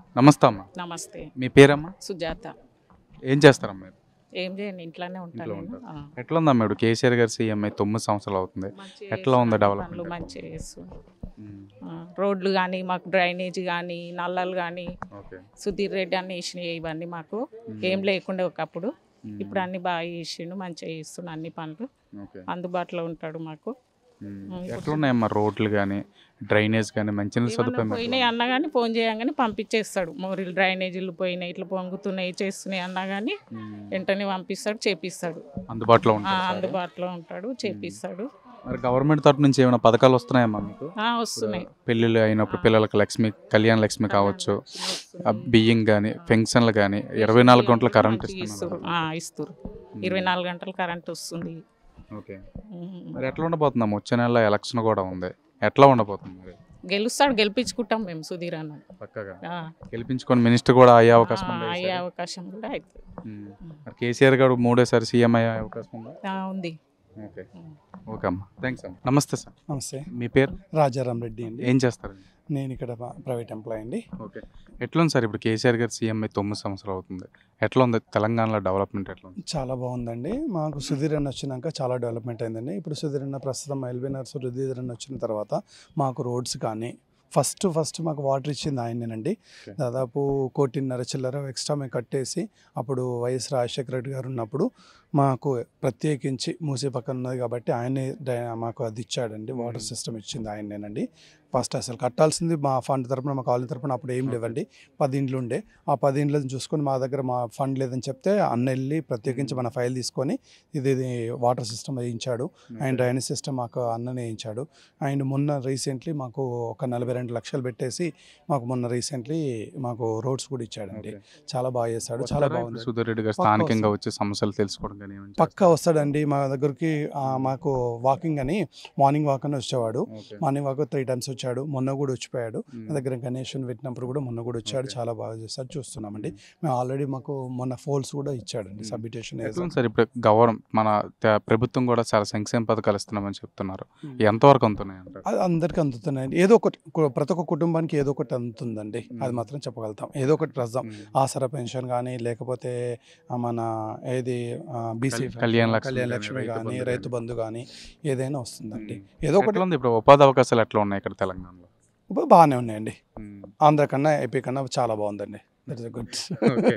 నమస్తే అమ్మా నమస్తే మీ పేరమ్మా సుజాత ఏం చేస్తారమ్మా మీరు ఏం చేయను ఇంట్లోనే ఉంటాను ఇంట్లో నేను. ఆ. ఎట్లా ఉందమ్మా ఇప్పుడు కేసీఆర్ గారు సీఎం అయి తొమ్మిది సంవత్సరాలు అవుతుంది మంచిగా ఎట్లా ఉంది చేస్తున్నాడు, డెవలప్మెంట్? పనులు మంచిగా చేస్తుంది ఉమ్, ఆ, రోడ్లు కానీ మాకు డ్రైనేజ్ కానీ నల్లలు కానీ ఓకే సుధీర్ రెడ్డి అన్ని వేసినాయి ఇవన్నీ మాకు ఉమ్, ఏం లేకుండే ఒకప్పుడు ఉమ్, ఇప్పుడు అన్ని బాగా చేసిండు మంచిగా చేస్తుండు అన్ని పనులు ఓకే అందుబాటులో ఉంటాడు మాకు ఉమ్, ఉమ్, ఎట్లా ఉన్నాయమ్మా రోడ్లు కానీ డ్రైనేజ్ కానీ మంచినీళ్ళ ఏమన్నా సదుపాయం ఎట్లా పోయినాయి ఉంది? అన్నా కానీ ఫోన్ చేయగానే పంపించేస్తాడు మోరీలు డ్రైనేజీలు పోయినాయి ఇట్లా పొంగుతున్నాయి చేస్తున్నాయి అన్నా కానీ ఉమ్, వెంటనే పంపిస్తాడు చేపిస్తాడు అందుబాటులో ఆ, ఉంటుంది సార్. అందుబాటులో ఉంటాడు చేపిస్తాడు మరి గవర్నమెంట్ తరపు నుంచి ఏమైనా పథకాలు వస్తున్నాయమ్మా మీకు ఆ, వస్తున్నాయి పెళ్ళిళ్ళు అయినప్పుడు పిల్లలకు లక్ష్మి కళ్యాణ లక్ష్మి కావచ్చు వస్తున్నాయి. ఆ బియ్యం కానీ పెన్షన్లు కానీ ఇరవై నాలుగు గంటల కరెంట్ మంచిగా ఇస్తున్నారు ఇస్తుర్రు. ఆ, ఇస్తుర్రు ఇరవై నాలుగు గంటలు కరెంట్ వస్తుంది ఓకే ఉమ్. మరి ఎట్లా ఉండబోతుందమ్మా వచ్చే నెల ఎలక్షన్ కూడా ఉంది ఎట్లా ఉండబోతుంది మరి గెలుస్తాడు గెలిపించుకుంటాం మేము సుధీర్ అన్న పక్కగా ఆ, గెలిపించుకొని మినిస్టర్ కూడా అయ్యే అవకాశం ఆ, ఉంది అయ్యే ఈసారి. అవకాశం కూడా అవుతుంది ఉమ్. మరి కేసీఆర్ గారు మూడోసారి సీఎం అయ్యే అవకాశం ఉందా ఆ, ఉంది ఓకే ఓకే అమ్మా థ్యాంక్స్ అమ్మా నమస్తే సార్ నమస్తే మీ పేరు రాజారాం రెడ్డి అండి ఏం చేస్తారండి నేను ఇక్కడ ప- ప్రైవేట్ ఎంప్లాయ్ అండి ఓకే ఎట్లా ఉంది సార్ ఇప్పుడు కేసీఆర్ గారు సీఎం అయ్యి తొమ్మిది సంవత్సరాలు అవుతుంది ఎట్లా ఉంది తెలంగాణలో డెవలప్మెంట్ ఎట్లా ఉంది చాలా బాగుందండి మాకు సుధీర్ అన్న వచ్చినాక చాలా డెవలప్మెంట్ అయిందండి ఇప్పుడు సుధీర్ అన్న ప్రస్తుతం ఎల్బీ నర్సు సుధీర్ అన్న వచ్చిన తర్వాత మాకు రోడ్స్ కానీ ఫస్ట్ ఫస్ట్ మాకు వాటర్ ఇచ్చింది ఆయనేనండి Okay. దాదాపు కోటిన్నర చిల్లర ఎక్స్ట్రా మేము కట్టేసి అప్పుడు వైఎస్ రాజశేఖర రెడ్డి గారు ఉన్నప్పుడు మాకు ప్రత్యేకించి మూసే పక్కన ఉన్నది కాబట్టి ఆయనే డై- మాకు అది ఇచ్చాడండి వాటర్ Mhm. సిస్టమ్ ఇచ్చింది ఆయనేనండి ఫస్ట్ అసలు కట్టాల్సింది మా ఫండ్ తరపున మా కాలనీ తరపున అప్పుడు ఏం Okay. లేవండి పది ఇండ్లు ఉండే ఆ పది ఇండ్లను చూసుకొని మా దగ్గర మా ఫండ్ లేదని చెప్తే అన్న వెళ్ళి ప్రత్యేకించి మన ఫైల్ తీసుకొని ఇది ఇది వాటర్ సిస్టమ్ వేయించాడు అండ్ డ్రైనేజ్ సిస్టమ్ మాకు అన్ననే వేయించాడు అండ్ మొన్న రీసెంట్లీ మాకు ఒక నలభై రెండు లక్షలు పెట్టేసి మాకు మొన్న రీసెంట్లీ మాకు రోడ్స్ కూడా ఇచ్చాడండి Okay. చాలా బాగా చేశాడు చాలా వస్తారా ఇప్పుడు బాగుంది సుధీర్ రెడ్డి గారు పక్కా స్థానికంగా వచ్చి సమస్యలు తెలుసుకోవడం కానీ ఏమైనా పక్కా చేస్తారా? వస్తాడండి మా దగ్గరికి ఆ, మాకు వాకింగ్ అని మార్నింగ్ వాక్ అని వచ్చేవాడు Okay. Morning walk three times వచ్చాడు మొన్న కూడా వచ్చిపోయాడు ఉమ్. మా దగ్గర గణేషన్ పెట్టినప్పుడు కూడా మొన్న కూడా వచ్చాడు Okay. చాలా బాగా చేస్తాడు చూస్తున్నామండి మేము ఆల్రెడీ మాకు మొన్న ఫోల్స్ కూడా ఇచ్చాడండి Hmm. సబ్మిటేషన్ ఎట్లా ఉంది సార్ ఇప్పుడు గవర్నమెంట్ మన త- ప్రభుత్వం కూడా చాలా సంక్షేమ పథకాలు ఇస్తున్నామని చెప్తున్నారు ఎంతవరకు అందుతున్నాయి అంటారు అది అందరికీ అందుతున్నాయండి ఏదో ఒకటి కు- ప్రతి ఒక్క కుటుంబానికి ఏదో ఒకటి అందుతుందండి Hmm. అది మాత్రం చెప్పగలుగుతాం ఏదో ఒకటి ప్రస్తుతం ఉమ్. ఆసరా పెన్షన్ కానీ లేకపోతే ఆ, మన ఏది బీసీ కల్- కళ్యాణ లక్ష్మి కళ్యాణ కానీ, లక్ష్మి రైతు కానీ బంధు రైతు కానీ. బంధు కానీ ఏదైనా వస్తుందండి ఉమ్. ఏదో ఒకటి ఎట్లా ఉంది ఇప్పుడు ఉపాధి అవకాశాలు ఎట్లా ఉన్నాయి ఇక్కడ తెలంగాణలో ఇప్పుడు బాగానే ఉన్నాయండి ఉమ్. ఆంధ్ర కన్నా ఏపీ కన్నా చాలా బాగుందండి దట్ ఇస్ గుడ్ ఓకే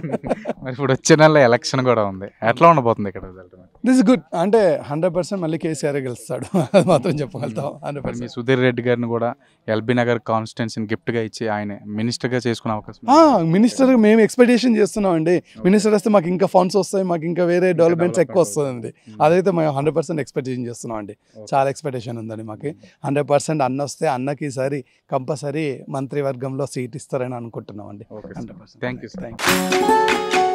మరి ఇప్పుడు వచ్చే నెల ఎలక్షన్ కూడా ఉంది ఎట్లా ఉండబోతుంది ఇక్కడ రిజల్ట్ మరి? దిస్ గుడ్ అంటే హండ్రెడ్ పర్సెంట్ మళ్ళీ కేసీఆర్ గెలుస్తాడు అది మాత్రం చెప్పగలుగుతాం హండ్రెడ్ మరి మీ పర్సెంట్ సుధీర్ రెడ్డి గారిని కూడా ఎల్బీ నగర్ కాన్స్టిట్యున్సీని గిఫ్ట్ గా ఇచ్చి ఆయన మినిస్టర్ గా చేసుకునే అవకాశం ఉంది. మినిస్టర్ మేము ఎక్స్పెక్టేషన్ చేస్తున్నాం అండి మినిస్టర్ వస్తే మాకు ఇంకా ఫండ్స్ వస్తాయి మాకు ఇంకా వేరే డెవలప్మెంట్స్ ఎక్కువ వస్తుందండి ఉమ్. అదైతే మేము హండ్రెడ్ పర్సెంట్ ఎక్స్పెక్టేషన్ చేస్తున్నాం అండి ఓకే. చాలా ఎక్స్పెక్టేషన్ ఉందండి మాకు హండ్రెడ్ పర్సెంట్ అన్న వస్తే అన్నకి ఈసారి కంపల్సరీ మంత్రివర్గంలో సీట్ ఇస్తారని అనుకుంటున్నాం అండి okay hundred percent thank you sir thank you